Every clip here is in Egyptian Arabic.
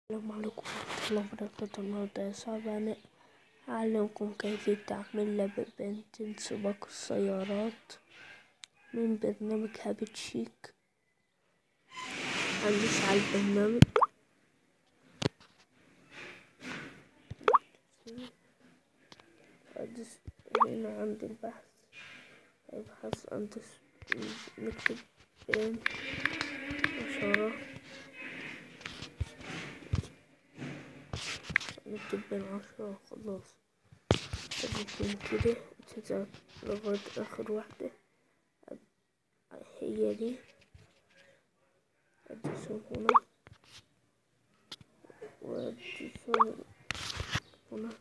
السلام عليكم ورحمة الله وبركاته النهاردة صعب أنا أعلمكم كيفية تعمل لعبة بنتين سباق السيارات من برنامج هابت شيك هندوس على البرنامج أدوس هنا عند البحث ابحث عند نكتب بين عشرة نكتب بين عشرة وخلاص تكون كده تظهر لغاية آخر واحدة هي دي أدوسهم هنا وأدوسهم هنا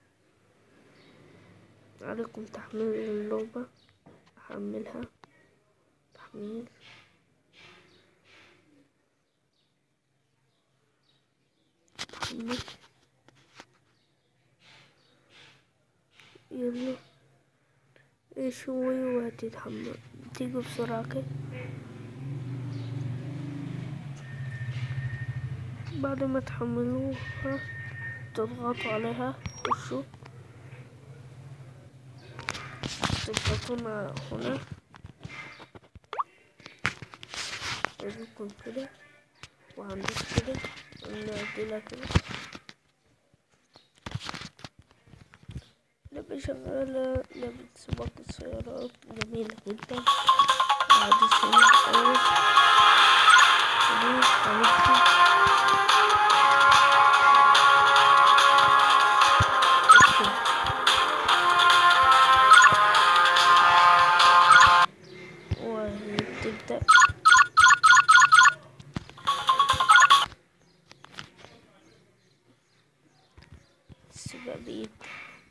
عليكم تحميل اللعبة أحملها تحميل تحمل يلا شوي وهتتحمل تيجي بسرعة كده بعد ما تحملوها تضغطوا عليها خشوا تضغطون هنا يجيكم كده وهندوس كده ونعدلها كده لعبة شغالة لعبة سباق السيارات جميلة جدا هدوس هنا الأول هدوس حبيبتي وتبدأ السباق بيبدأ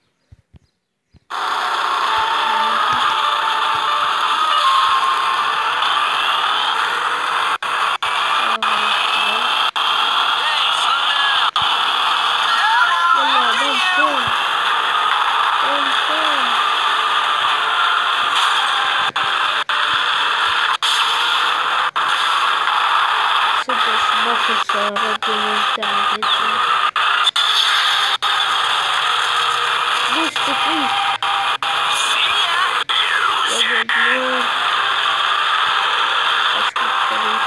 يلا بام فين بام فين سباق سباق السيارات دي ممتعة جدا دوس تفريط يا جميل أشوف الطريق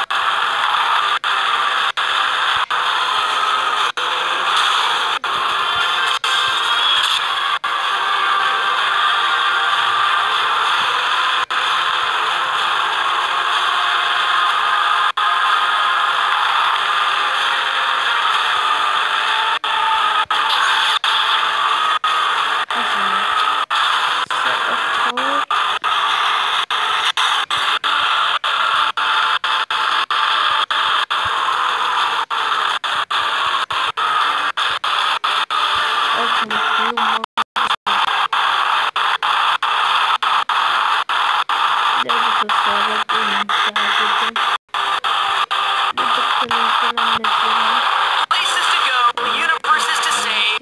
Places to go, universes to save.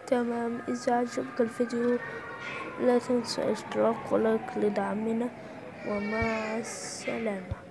تمام إذا عجبك الفيديو لا تنسى اشتراك ولايك لدعمنا ومع السلامة